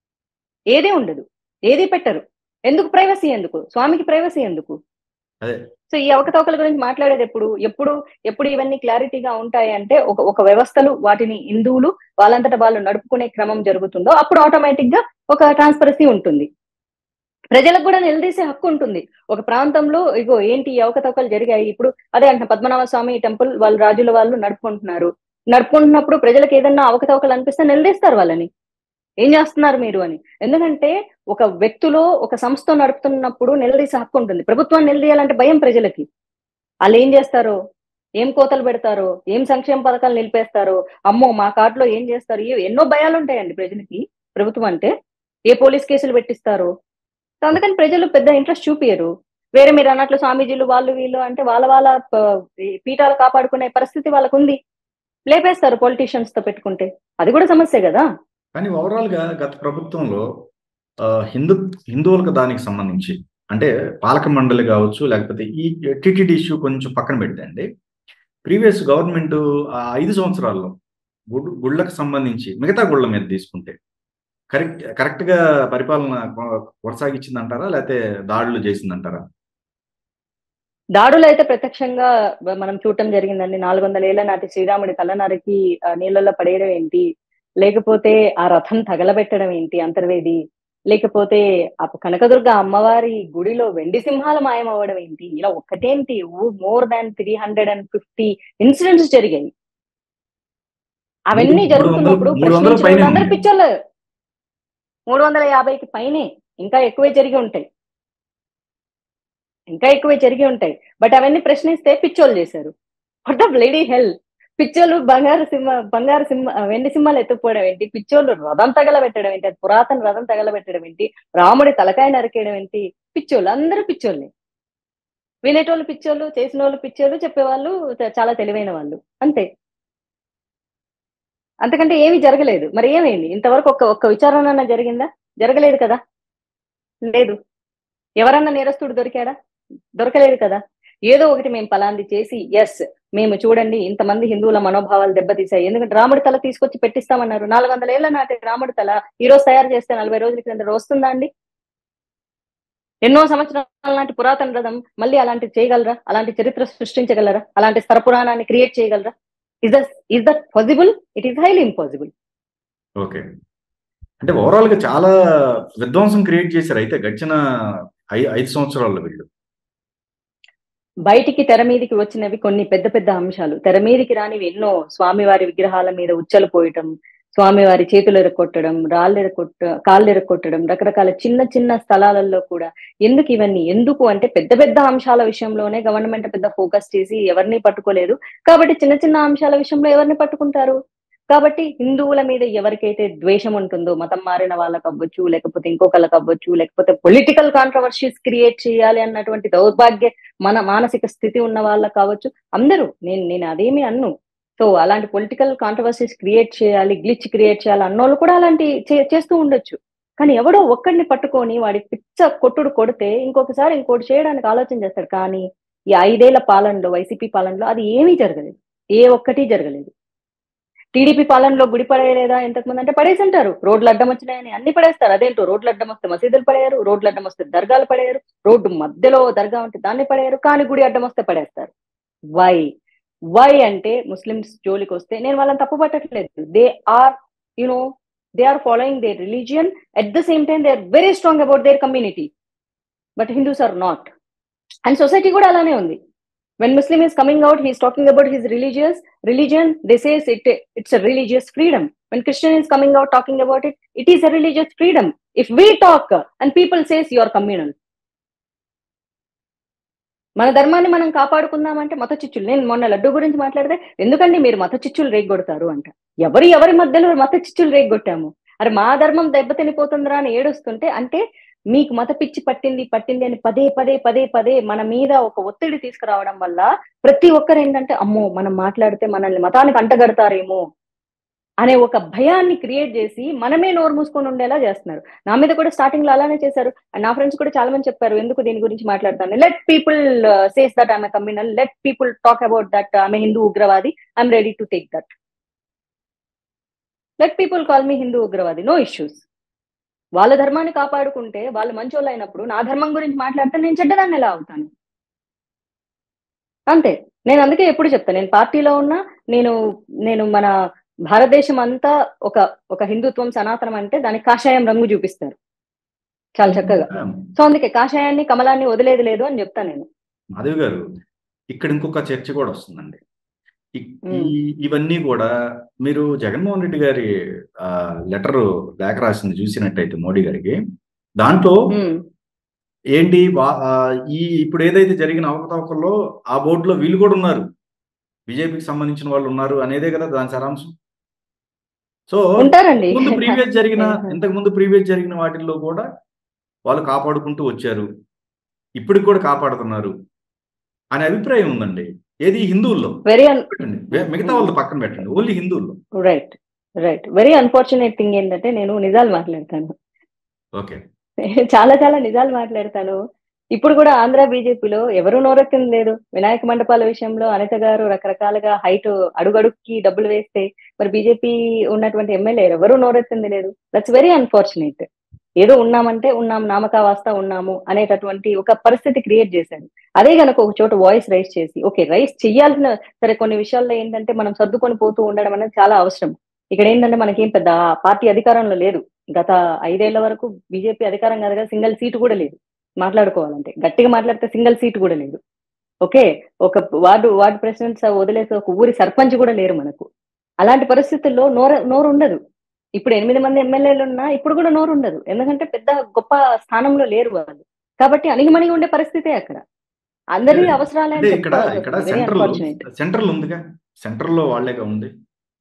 ఏదీ ఉండదు ఏదీ పెట్టరు ఎందుకు ప్రైవసీ ఎందుకు స్వామికి ప్రైవసీ ఎందుకు అదే. సో ఈ అవకతవకల గురించి మాట్లాడేది ఎప్పుడు ఎప్పుడు ఎప్పుడు ఇవన్నీ క్లారిటీగా ఉంటాయి అంటే ఒక ఒక వ్యవస్థలు వాటిని హిందువులు వాళ్ళంతట వాళ్ళు నడుపుకునే క్రమం జరుగుతుందో అప్పుడు ఆటోమేటిక్ గా ఒక ట్రాన్స్పరసీ ఉంటుంది ప్రజలకు కూడా నిలదీసే హక్కు ఉంటుంది ఒక ప్రాంతంలో ఇగో ఏంటి ఈ అవకతవకలు జరిగాయి ఇప్పుడు అదే అంటున్న పద్మనాభ స్వామి టెంపుల్ వాళ్ళు రాజుల వాళ్ళు నడుపుకుంటున్నారు నడుపుకుంటున్నప్పుడు ప్రజలకు ఏదన్నా అవకతవకలు అనిపిస్తే నిలదీస్తారు వాళ్ళని ఏం చేస్తున్నారు మీరు అని ఎందుకంటే ఒక వ్యక్తిలో ఒక సంస్థ నడుపుతున్నప్పుడు నిలదీసే హక్కు ఉంటుంది ప్రభుత్వాన్ని నిలదీయాలంటే భయం ప్రజలకి వాళ్ళు ఏం చేస్తారో ఏం కోతలు పెడతారో ఏం సంక్షేమ పథకాలు నిలిపేస్తారో అమ్మో మా కార్డులో ఏం చేస్తారు ఏ- ఎన్నో భయాలు ఉంటాయండి ప్రజలకి ప్రభుత్వం అంటే ఏ పోలీస్ కేసులు పెట్టిస్తారో సో అందుకని ప్రజలు పెద్ద ఇంట్రెస్ట్ చూపియరు వేరే మీరు అన్నట్లు స్వామీజీలు వాళ్ళు వీళ్ళు అంటే వాళ్ళ వాళ్ళ ప- ఈ పీఠాలు కాపాడుకునే పరిస్థితి వాళ్ళకు ఉంది లేపేస్తారు పొలిటీషియన్స్ తో పెట్టుకుంటే అది కూడా సమస్య కదా కానీ ఓవరాల్ గా గత ప్రభుత్వంలో ఆ, హిందూ హిందువులకు దానికి సంబంధించి అంటే పాలక మండలి కావచ్చు లేకపోతే ఈ టిటిడి ఇష్యూ కొంచెం పక్కన పెడితే ప్రీవియస్ గవర్నమెంట్ ఆ ఐదు సంవత్సరాల్లో గుడ్ గుళ్ళకు సంబంధించి మిగతా గుళ్ళ మీద తీసుకుంటే కరెక్ట్ కరెక్ట్ గా పరిపాలన కొ- కొనసాగించిందంటారా లేకపోతే దాడులు చేసిందంటారా దాడులు అయితే ప్రత్యక్షంగా మనం చూడటం జరిగిందండి నాలుగు వందల ఏళ్ల నాటి శ్రీరాముడి తలనరికి ఆ, నీళ్ళల్లో పడేయడం ఏంటి లేకపోతే ఆ రథం తగలబెట్టడం ఏంటి అంతర్వేది లేకపోతే ఆ కనకదుర్గ అమ్మవారి గుడిలో వెండి సింహాలు మాయమవ్వడం ఏంటి ఇలా ఒక్కటేంటి more than three hundred and fifty incidents జరిగాయి అవన్నీ మూడు- జరుగుతున్నప్పుడు మూడు వందల ప్రశ్నించిన పైనే వాళ్ళందరూ ఉన్నాయి. పిచ్చోళ్ళు మూడు వందల యాభైకి పైనే ఇంకా ఎక్కువే జరిగి ఉంటాయి ఇంకా ఎక్కువే జరిగి ఉంటాయి బట్ అవన్నీ ప్రశ్నిస్తే పిచ్చోళ్ళు చేశారు వాట్ ఆఫ్ లేడీ హెల్ పిచ్చోళ్ళు బంగారు సింహ బంగారు సింహ వెండి సింహాలు ఎత్తుకుపోవడం ఏంటి పిచ్చోళ్ళు రథం తగలబెట్టడం ఏంటి అది పురాతన రథం తగలబెట్టడం ఏంటి రాముడి తలకాయ నరికేయడం ఏంటి పిచ్చోళ్ళు అందరూ పిచ్చోళ్ళే వినేటోళ్ళు పిచ్చోళ్ళు చేసిన వాళ్ళు పిచ్చోళ్ళు చెప్పేవాళ్ళు చ- చాలా తెలివైన వాళ్ళు అంతే అంతకంటే ఏమీ జరగలేదు మరి ఏమైంది ఇంతవరకు ఒక్క ఒక్క విచారణ జరిగిందా జరగలేదు కదా లేదు ఎవరన్నా నేరస్తుడు దొరికాడా దొరకలేదు కదా ఏదో ఒకటి మేము పలాంది చేసి ఎస్ మేము చూడండి ఇంతమంది హిందువుల మనోభావాలు దెబ్బతీసాయి ఎందుకంటే రాముడి తల తీసుకొచ్చి పెట్టిస్తామన్నారు నాలుగు వందల ఏళ్ల నాటి రాముడి తల ఈ రోజు తయారు చేస్తే నలభై రోజుల క్రింద వస్తుందా అండి ఎన్నో సంవత్సరాల నాటి పురాతన రథం మళ్ళీ అలాంటి చేయగలరా అలాంటి చరిత్ర సృష్టించగలరా అలాంటి స్థరపురాణాన్ని క్రియేట్ చేయగలరా is that is that possible it is highly impossible okay అంటే ఓవరాల్ గా చాలా విధ్వంసం క్రియేట్ చేశారు అయితే గడిచిన ఐ- ఐదు సంవత్సరాల్లో వీళ్ళు బయటికి తెర మీదికి వచ్చినవి కొన్ని పెద్ద పెద్ద అంశాలు తెర మీదికి రానివి ఎన్నో స్వామివారి విగ్రహాల మీద ఉచ్చలు పోయటం స్వామివారి చేతులు ఎరగొట్టడం రాళ్ళు ఎరగొట్ట కాళ్ళు ఎరగొట్టడం రకరకాల చిన్న చిన్న స్థలాలలో కూడా ఎందుకు ఇవన్నీ ఎందుకు అంటే పెద్ద పెద్ద అంశాల విషయంలోనే గవర్నమెంట్ పెద్ద ఫోకస్ చేసి ఎవరిని పట్టుకోలేదు కాబట్టి చిన్న చిన్న అంశాల విషయంలో ఎవరిని పట్టుకుంటారు కాబట్టి హిందువుల మీద ఎవరికైతే ద్వేషం ఉంటుందో మతం మారిన వాళ్ళకి అవ్వచ్చు లేకపోతే ఇంకొకళ్ళకి అవ్వచ్చు లేకపోతే పొలిటికల్ కాంట్రవర్సీస్ క్రియేట్ చేయాలి అన్నటువంటి దౌర్భాగ్య మన మానసిక స్థితి ఉన్న వాళ్ళకి కావచ్చు అందరూ నేను నేను అదేమి అన్ను సో అలాంటి పొలిటికల్ కాంట్రవర్సీస్ క్రియేట్ చేయాలి గ్లిచ్ క్రియేట్ చేయాలి అన్నోళ్ళు కూడా అలాంటి చే- చేస్తూ ఉండొచ్చు కానీ ఎవడో ఒక్కడిని పట్టుకొని వాడి పిచ్చ కొట్టుడు కొడితే ఇంకొకసారి ఇంకోటి చేయడానికి ఆలోచన చేస్తాడు కానీ ఈ ఐదేళ్ల పాలనలో వైసీపీ పాలనలో అది ఏమీ జరగలేదు ఏ ఒక్కటి జరగలేదు టీడీపీ పాలనలో గుడి పడేయలేదా ఇంతకు ముందు అంటే పడేసి అంటారు రోడ్లు అడ్డం వచ్చినాయని అన్ని పడేస్తారు అదేంటో రోడ్లు అడ్డం వస్తే మసీదులు పడేయరు రోడ్లు అడ్డం వస్తే దర్గాలు పడేయరు రోడ్డు మధ్యలో దర్గా ఉంటే దాన్ని పడేయరు కానీ గుడి అడ్డం వస్తే పడేస్తారు వై వై అంటే ముస్లిమ్స్ జోలికి వస్తే నేను వాళ్ళని తప్పు పట్టట్లేదు they are you know they are following their religion at the same time they are very strong about their community but Hindus are not and society కూడా అలానే ఉంది when muslim is coming out he is talking about his religious religion they says it it's a religious freedom when christian is coming out talking about it it is a religious freedom if we talk and people says you are communal మన ధర్మాన్ని మనం కాపాడుకుందామంటే మత చిచ్చులు నేను మొన్న లడ్డు గురించి మాట్లాడితే ఎందుకండి మీరు మత చిచ్చులు రేగొడతారు అంట ఎవరు ఎవరి మధ్యలో మత చిచ్చులు రేగొట్టాము అరే మా ధర్మం దెబ్బతినిపోతుందిరా అని ఏడుస్తుంటే అంటే మీకు మత పిచ్చి పట్టింది పట్టింది అని పదే పదే పదే పదే మన మీద ఒక ఒత్తిడి తీసుకురావడం వల్ల ప్రతి ఒక్కరు ఏంటంటే అమ్మో మనం మాట్లాడితే మనల్ని మతానికి అంటగడతారేమో అనే ఒక భయాన్ని క్రియేట్ చేసి మనమే నోరు మూసుకొని ఉండేలా చేస్తున్నారు నా మీద కూడా స్టార్టింగ్ లో అలానే చేశారు అండ్ నా ఫ్రెండ్స్ కూడా చాలా మంది చెప్పారు ఎందుకు దీని గురించి మాట్లాడతాను let people says that I'm communal let people talk about that ఆమె హిందూ ఉగ్రవాది I'm ready to take that let people call me హిందూ ఉగ్రవాది నో ఇష్యూస్ వాళ్ళ ధర్మాన్ని కాపాడుకుంటే వాళ్ళు మంచోళ్ళు అయినప్పుడు నా ధర్మం గురించి మాట్లాడితే నేను చెడ్డదాన్ని ఎలా అవుతాను అంతే నేను అందుకే ఎప్పుడు చెప్తాను నేను పార్టీలో ఉన్నా నేను నేను మన భారతదేశం అంతా ఒక ఒక హిందుత్వం సనాతనం అంటే దానికి కాషాయం రంగు చూపిస్తారు చాలా చక్కగా సో అందుకే కాషాయాన్ని కమలాన్ని వదిలేది లేదు అని చెప్తాను నేను మాధవి గారు ఇక్కడ ఇంకొక చర్చ కూడా వస్తుందండి ఇ- మ్మ్. ఈ ఇవన్నీ కూడా మీరు జగన్మోహన్ రెడ్డి గారి లెటర్ లేఖ రాసింది చూసినట్టయితే మోడీ గారికి దాంట్లో ఉమ్, ఏంటి వా- ఆ, ఈ ఇప్పుడు ఏదైతే జరిగిన అవకతవకల్లో ఆ బోర్డులో వీళ్ళు కూడా ఉన్నారు బీజేపీకి సంబంధించిన వాళ్ళు ఉన్నారు అనేదే కదా దాని సారాంశం సో ఉంటారండి ముందు ప్రీవియస్ జరిగిన ఇంతకు ముందు ప్రీవియస్ జరిగిన వాటిల్లో కూడా వాళ్ళు కాపాడుకుంటూ వచ్చారు ఇప్పటికి కూడా కాపాడుతున్నారు అనే అభిప్రాయం ఉందండి ఏది హిందువుల్లో వెరీ పెట్టండి వే- మిగతా వాళ్ళతో పక్కన పెట్టండి ఓన్లీ హిందువుల్లో right right very unfortunate thing ఏంటంటే నేను నిజాలు మాట్లాడతాను ఓకే చాలా చాలా నిజాలు మాట్లాడతాను ఇప్పుడు కూడా ఆంధ్ర బీజేపీలో ఎవరు నోరెత్తింది లేదు వినాయక మండపాల విషయంలో అనిత గారు రకరకాలుగా హైట్ అడుగడుక్కి డబ్బులు వేస్తే మరి బీజేపీ ఉన్నటువంటి ఎమ్మెల్యే ఎవరు నోరెత్తింది లేదు దట్స్ వెరీ అన్ఫార్చునేట్ ఏదో ఉన్నామంటే ఉన్నాం నామకా వాస్తా ఉన్నాము అనేటటువంటి ఒక పరిస్థితి క్రియేట్ చేశారు అదే గనక ఒక చోట వాయిస్ రైస్ చేసి ఓకే రైస్ చెయ్యాల్సిన సరే కొన్ని విషయాల్లో ఏంటంటే మనం సర్దుకొని పోతూ ఉండడం అనేది చాలా అవసరం ఇక్కడ ఏంటంటే మనకేం పెద్ద పార్టీ అధికారంలో లేదు గత ఐదేళ్ల వరకు బీజేపీ అధికారం కాదు కదా సింగిల్ సీటు కూడా లేదు మాట్లాడుకోవాలంటే గట్టిగా మాట్లాడితే సింగిల్ సీట్ కూడా లేదు ఓకే ఒక వార్డు వార్డు ప్రెసిడెంట్స్ వదిలేసి ఒక ఊరి సర్పంచ్ కూడా లేరు మనకు అలాంటి పరిస్థితుల్లో నోరు నోరు ఉండదు ఇప్పుడు ఎనిమిది మంది ఎమ్మెల్యేలు ఉన్నా ఇప్పుడు కూడా నోరు ఉండదు ఎందుకంటే పెద్ద గొప్ప స్థానంలో లేరు వాళ్ళు కాబట్టి అణిగిమణిగి ఉండే పరిస్థితే అక్కడ అందరి అవసరాలే అంటే అని ఇక్కడ ఇక్కడ వెరీ సెంట్రల్ అన్ఫార్చునేట్ సెంట్రల్ ఉందిగా సెంట్రల్ లో వాళ్ళేగా ఉంది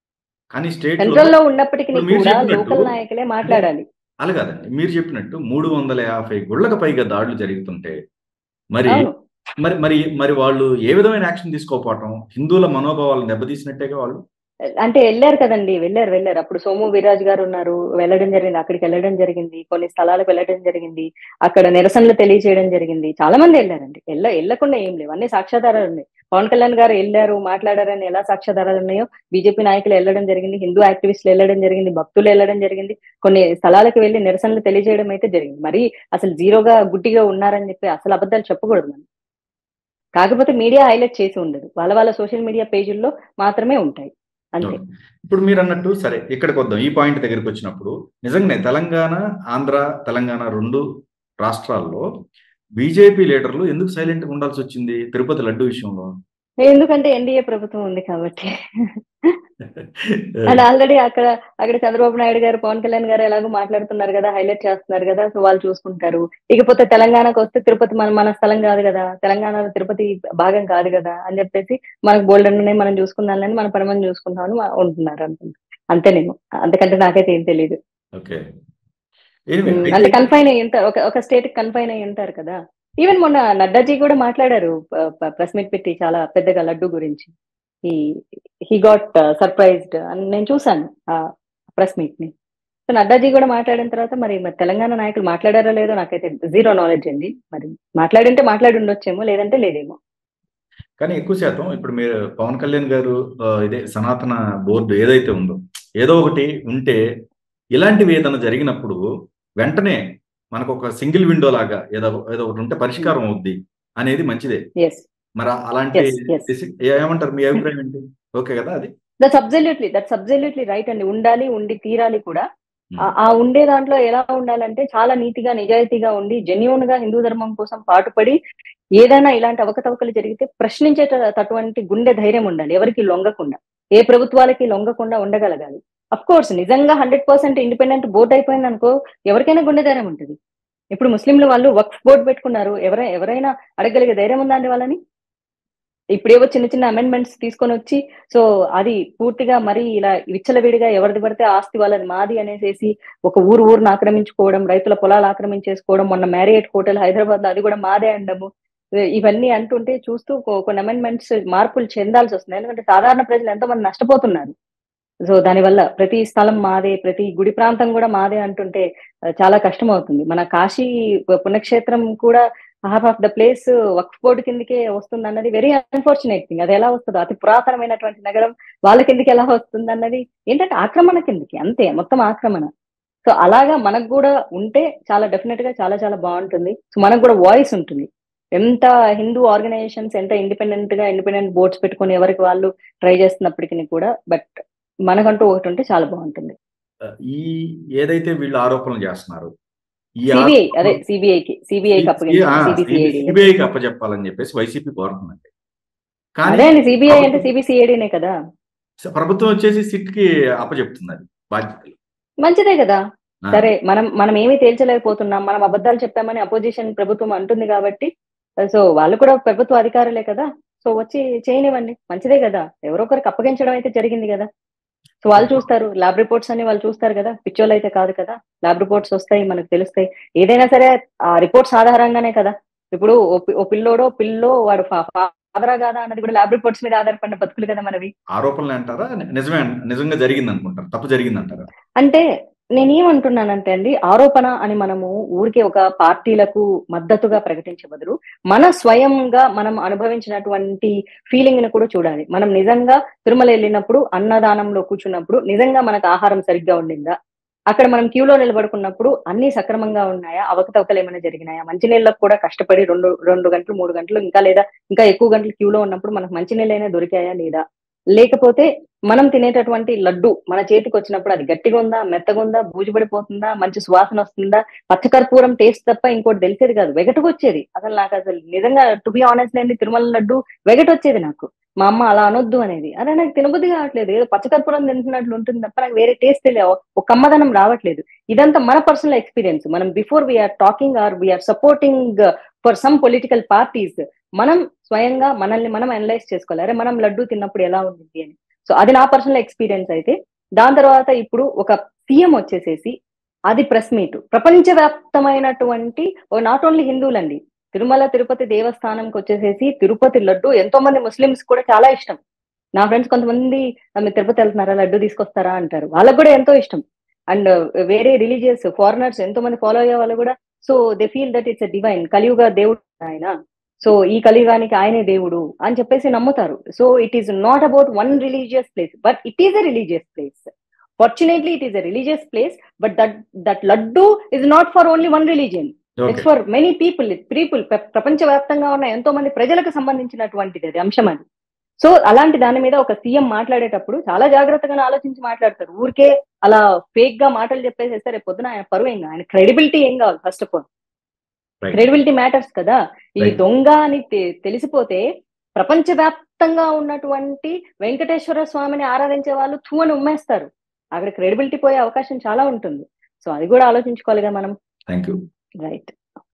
కానీ స్టేట్ సెంట్రల్ లో ఉన్నప్పటికీ ఇప్పుడు మీరు కూడా చెప్పినట్టు- లోకల్ నాయకులే మాట్లాడాలి అలా కాదండి మీరు చెప్పినట్టు మూడు వందల యాభై గుళ్ళకు పైగా దాడులు జరుగుతుంటే మరి అవును మరి మరి మరి వాళ్ళు ఏ విధమైన యాక్షన్ తీసుకోకపోవటం హిందువుల మనోభావాలను దెబ్బతీసినట్టేగా వాళ్ళు అంటే వెళ్ళారు కదండి వెళ్ళారు వెళ్ళారు అప్పుడు సోము వీరాజ్ గారు ఉన్నారు వెళ్ళడం జరిగింది అక్కడికి వెళ్ళడం జరిగింది కొన్ని స్థలాలకు వెళ్ళడం జరిగింది అక్కడ నిరసనలు తెలియజేయడం జరిగింది చాలా మంది వెళ్ళారండి వెళ్ళ వెళ్ళకుండా ఏం లేవు అన్ని సాక్ష్యాధారాలు ఉన్నాయి పవన్ కళ్యాణ్ గారు వెళ్ళారు మాట్లాడారని ఎలా సాక్ష్యాధారాలు ఉన్నాయో బీజేపీ నాయకులు వెళ్ళడం జరిగింది హిందూ యాక్టివిస్టులు వెళ్ళడం జరిగింది భక్తులు వెళ్ళడం జరిగింది కొన్ని స్థలాలకు వెళ్ళి నిరసనలు తెలియజేయడం అయితే జరిగింది మరి అసలు జీరోగా గుడ్డిగా ఉన్నారని చెప్పి అసలు అబద్ధాలు చెప్పకూడదు మనం కాకపోతే మీడియా హైలైట్ చేసి ఉండదు వాళ్ళ వాళ్ళ సోషల్ మీడియా పేజీల్లో మాత్రమే ఉంటాయి అంతే ఇప్పుడు మీరు అన్నట్టు సరే ఇక్కడికి వద్దాం ఈ పాయింట్ దగ్గరికి వచ్చినప్పుడు నిజంగానే తెలంగాణ ఆంధ్ర తెలంగాణ రెండు రాష్ట్రాల్లో బీజేపీ లీడర్లు ఎందుకు సైలెంట్ గా ఉండాల్సి వచ్చింది తిరుపతి లడ్డు విషయంలో ఎందుకంటే ఎన్డీఏ ప్రభుత్వం ఉంది కాబట్టి అండ్ ఆల్రెడీ అక్కడ అక్కడ చంద్రబాబు నాయుడు గారు పవన్ కళ్యాణ్ గారు ఎలాగో మాట్లాడుతున్నారు కదా హైలైట్ చేస్తున్నారు కదా సో వాళ్ళు చూసుకుంటారు ఇకపోతే తెలంగాణకు వస్తే తిరుపతి మన మన స్థలం కాదు కదా తెలంగాణలో తిరుపతి భాగం కాదు కదా అని చెప్పేసి మనకు బోల్డ్ ఉన్నాయి మనం చూసుకుందామని మన పని మనం చూసుకుందామని మా- ఉంటున్నారు అనుకుంటా అంతేనేమో అంతకంటే నాకైతే ఏం తెలియదు ఓకే Anyway, ఉమ్, అయితే- అంటే కన్ఫైన్ అయ్యి ఉంటారు ఒక ఒక స్టేట్ కన్ఫైన్ అయ్యి ఉంటారు కదా ఈవెన్ మొన్న నడ్డాజీ కూడా మాట్లాడారు ప్రెస్ మీట్ పెట్టి చాలా పెద్దగా లడ్డు గురించి ఈ హీ గాట్ సర్ప్రైజ్డ్ అని నేను చూసాను ఆ ప్రెస్ మీట్ ని సో నడ్డాజీ కూడా మాట్లాడిన తర్వాత మరి మరి తెలంగాణ నాయకులు మాట్లాడారో లేదో నాకైతే జీరో నాలెడ్జ్ అండి మరి మాట్లాడింటే మాట్లాడి ఉండొచ్చేమో లేదంటే లేదేమో కానీ ఎక్కువ శాతం ఇప్పుడు మీరు పవన్ కళ్యాణ్ గారు ఆ, ఇదే సనాతన బోర్డు ఏదైతే ఉందో ఏదో ఒకటి ఉంటే ఇలాంటివి ఏదైనా జరిగినప్పుడు వెంటనే మనకు ఒక సింగిల్ విండో లాగా ఏదో ఏదో ఒకటి ఉంటే పరిష్కారం అవుద్ది అనేది మంచిదే ఎస్ మరి అలాంటి Yes, yes. ఏమంటారు మీ అభిప్రాయం ఏంటి ఓకే కదా అది that's absolutely that's absolutely right అండి ఉండాలి ఉండి తీరాలి కూడా Hmm. ఆ- ఆ ఉండే దాంట్లో ఎలా ఉండాలంటే చాలా నీతిగా నిజాయితీగా ఉండి జెన్యున్ గా హిందూ ధర్మం కోసం పాటుపడి ఏదైనా ఇలాంటి అవకతవకలు జరిగితే ప్రశ్నించేటటువంటి గుండె ధైర్యం ఉండాలి ఎవరికి లొంగకుండా ఏ ప్రభుత్వాలకి లొంగకుండా ఉండగలగాలి అఫ్ కోర్స్ నిజంగా హండ్రెడ్ పర్సెంట్ ఇండిపెండెంట్ బోర్డు అయిపోయింది అనుకో ఎవరికైనా గుండె ధైర్యం ఉంటుంది ఇప్పుడు ముస్లింలు వాళ్ళు వక్ఫ్ బోర్డు పెట్టుకున్నారు ఎవరైనా ఎవరైనా అడగలిగే ధైర్యం ఉందా అండి వాళ్ళని ఇప్పుడేవో చిన్న చిన్న అమెండ్మెంట్స్ తీసుకొని వచ్చి సో అది పూర్తిగా మరి ఇలా విచ్చలవిడిగా ఎవరిది పడితే ఆస్తి వాళ్ళది మాది అనేసేసి ఒక ఊరు ఊరును ఆక్రమించుకోవడం రైతుల పొలాలు ఆక్రమించేసుకోవడం మొన్న మ్యారియట్ హోటల్ హైదరాబాద్ లో అది కూడా మాదే అండము ఇవన్నీ అంటుంటే చూస్తూ కొ- కొన్ని అమెండ్మెంట్స్ మార్పులు చెందాల్సి వస్తుంది ఎందుకంటే సాధారణ ప్రజలు ఎంతో మంది నష్టపోతున్నారు సో దానివల్ల ప్రతి స్థలం మాదే ప్రతి గుడి ప్రాంతం కూడా మాదే అంటుంటే ఆ, చాలా కష్టం అవుతుంది మన కాశీ పుణ్యక్షేత్రం కూడా half of the place Waqf board కిందకే వస్తుంది అన్నది వెరీ అన్ఫార్చునేట్ థింగ్ అది ఎలా వస్తుందో అతి పురాతనమైనటువంటి నగరం వాళ్ళ కిందకి ఎలా వస్తుంది అన్నది ఏంటంటే ఆక్రమణ కిందకి అంతే మొత్తం ఆక్రమణ సో అలాగా మనకు కూడా ఉంటే చాలా డెఫినెట్ గా చాలా చాలా బాగుంటుంది సో మనకు కూడా వాయిస్ ఉంటుంది ఎంత హిందూ ఆర్గనైజేషన్స్ ఎంత ఇండిపెండెంట్ గా ఇండిపెండెంట్ బోర్డ్స్ పెట్టుకుని ఎవరికి వాళ్ళు ట్రై చేస్తున్నప్పటికీ కూడా బట్ మనకంటూ ఒకటి ఉంటే చాలా బాగుంటుంది ఈ ఏదైతే వీళ్ళు ఆరోపణలు చేస్తున్నారు ఈ సిబిఐ అదే సిబిఐకి సిబిఐకి అప్పగించారు సిబిసిఐడి సిబిఐకి అప్పచెప్పాలని చెప్పేసి వైసీపీ కోరుతుందండి అదే కానీ అండి సిబిఐ అంటే సిబిసిఐడినే కదా ప్రభుత్వం వచ్చేసి సిట్ కి అప్పచెప్తుంది అది బాధ్యతలు మంచిదే కదా ఆ, సరే మనం మనం ఏమీ తేల్చలేకపోతున్నాం మనం అబద్ధాలు చెప్పామని అపోజిషన్ ప్రభుత్వం అంటుంది కాబట్టి సో వాళ్ళు కూడా ప్రభుత్వ అధికారులే కదా సో వచ్చి చేయనివ్వండి మంచిదే కదా ఎవరో ఒకరికి అప్పగించడం అయితే జరిగింది కదా సో వాళ్ళు చూస్తారు ల్యాబ్ రిపోర్ట్స్ అని వాళ్ళు చూస్తారు కదా పిచ్చోళ్ళు అయితే కాదు కదా ల్యాబ్ రిపోర్ట్స్ వస్తాయి మనకు తెలుస్తాయి ఏదైనా సరే ఆ రిపోర్ట్స్ ఆధారంగానే కదా ఇప్పుడు ఓ పి- ఓ పిల్లోడో పిల్లో వాడు ఫాదరా కాదా అన్నది కూడా ల్యాబ్ రిపోర్ట్స్ మీద ఆధారపడిన బతుకులు కదా మనవి ఆరోపణలు అంటారా నిజమే నిజంగా జరిగింది అనుకుంటారు తప్పు జరిగింది అంటారా అంటే నేనేమంటున్నానంటే అండి ఆరోపణ అని మనము ఊరికే ఒక పార్టీలకు మద్దతుగా ప్రకటించే బదులు మన స్వయంగా మనం అనుభవించినటువంటి ఫీలింగ్ ని కూడా చూడాలి మనం నిజంగా తిరుమల వెళ్ళినప్పుడు అన్నదానంలో కూర్చున్నప్పుడు నిజంగా మనకు ఆహారం సరిగ్గా ఉండిందా అక్కడ మనం క్యూలో నిలబడుకున్నప్పుడు అన్ని సక్రమంగా ఉన్నాయా అవకతవకలు ఏమైనా జరిగినాయా మంచినీళ్ళకు కూడా కష్టపడి రెండు రెండు గంటలు మూడు గంటలు ఇంకా లేదా ఇంకా ఎక్కువ గంటలు క్యూలో ఉన్నప్పుడు మనకు మంచినీళ్ళైనా దొరికాయా లేదా లేకపోతే మనం తినేటటువంటి లడ్డు మన చేతికి వచ్చినప్పుడు అది గట్టిగా ఉందా మెత్తగా ఉందా బూజుపడిపోతుందా మంచి సువాసన వస్తుందా పచ్చకర్పూరం టేస్ట్ తప్ప ఇంకోటి తెలిసేది కాదు వెగటుకు వచ్చేది అసలు నాకు అసలు నిజంగా టు బి ఆనెస్ట్ అండి తిరుమల లడ్డు వెగటు వచ్చేది నాకు మా అమ్మ అలా అనొద్దు అనేది అదే నాకు తినబుద్ధి కావట్లేదు ఏదో పచ్చకర్పూరం తింటున్నట్లు ఉంటుంది తప్ప నాకు వేరే టేస్ట్ తెలియదు ఒక కమ్మదనం రావట్లేదు ఇదంతా మన పర్సనల్ ఎక్స్పీరియన్స్ మనం before we're talking or we're supporting for some political parties మనం స్వయంగా మనల్ని మనం అనలైజ్ చేసుకోవాలి అరే మనం లడ్డు తిన్నప్పుడు ఎలా ఉంది అని సో అది నా పర్సనల్ ఎక్స్పీరియన్స్ అయితే దాని తర్వాత ఇప్పుడు ఒక సీఎం వచ్చేసేసి అది ప్రెస్ మీట్ ప్రపంచవ్యాప్తమైనటువంటి నాట్ ఓన్లీ హిందువులండి తిరుమల తిరుపతి దేవస్థానంకి వచ్చేసేసి తిరుపతి లడ్డు ఎంతో మంది ముస్లిమ్స్ కూడా చాలా ఇష్టం నా ఫ్రెండ్స్ కొంతమంది "ఆ, మీరు తిరుపతి వెళ్తున్నారా లడ్డు తీసుకొస్తారా అంటారు వాళ్ళకు కూడా ఎంతో ఇష్టం అండ్ వేరే రిలీజియస్ ఫారినర్స్ ఎంతో మంది ఫాలో అయ్యే వాళ్ళు కూడా so they feel that it's divine కలియుగ దేవుడు ఆయన సో ఈ కలియుగానికి ఆయనే దేవుడు అని చెప్పేసి నమ్ముతారు so it is not about one religious place but it is a religious place fortunately it is a religious place but that that laddu is not for only one religion okay it's for many people people ప్రపంచ వ్యాప్తంగా ఉన్న ఎంతో మంది ప్రజలకు సంబంధించినటువంటిది అది అంశం అది సో అలాంటి దాని మీద ఒక సీఎం మాట్లాడేటప్పుడు చాలా జాగ్రత్తగా ఆలోచించి మాట్లాడతారు ఊరికే అలా ఫేక్ గా మాటలు చెప్పేసేస్తే రేపు పొద్దున ఆయన పరువు ఏం కాదు. ఆయన క్రెడిబిలిటీ ఏం కావాలి first of all Right. Credibility matters కదా ఈ Right. దొంగ అని తె- తెలిసిపోతే ప్రపంచవ్యాప్తంగా ఉన్నటువంటి వెంకటేశ్వర స్వామిని ఆరాధించే వాళ్ళు తూ అని ఉమ్మేస్తారు అక్కడ క్రెడిబిలిటీ పోయే అవకాశం చాలా ఉంటుంది సో అది కూడా ఆలోచించుకోవాలిగా మనం థ్యాంక్ యూ రైట్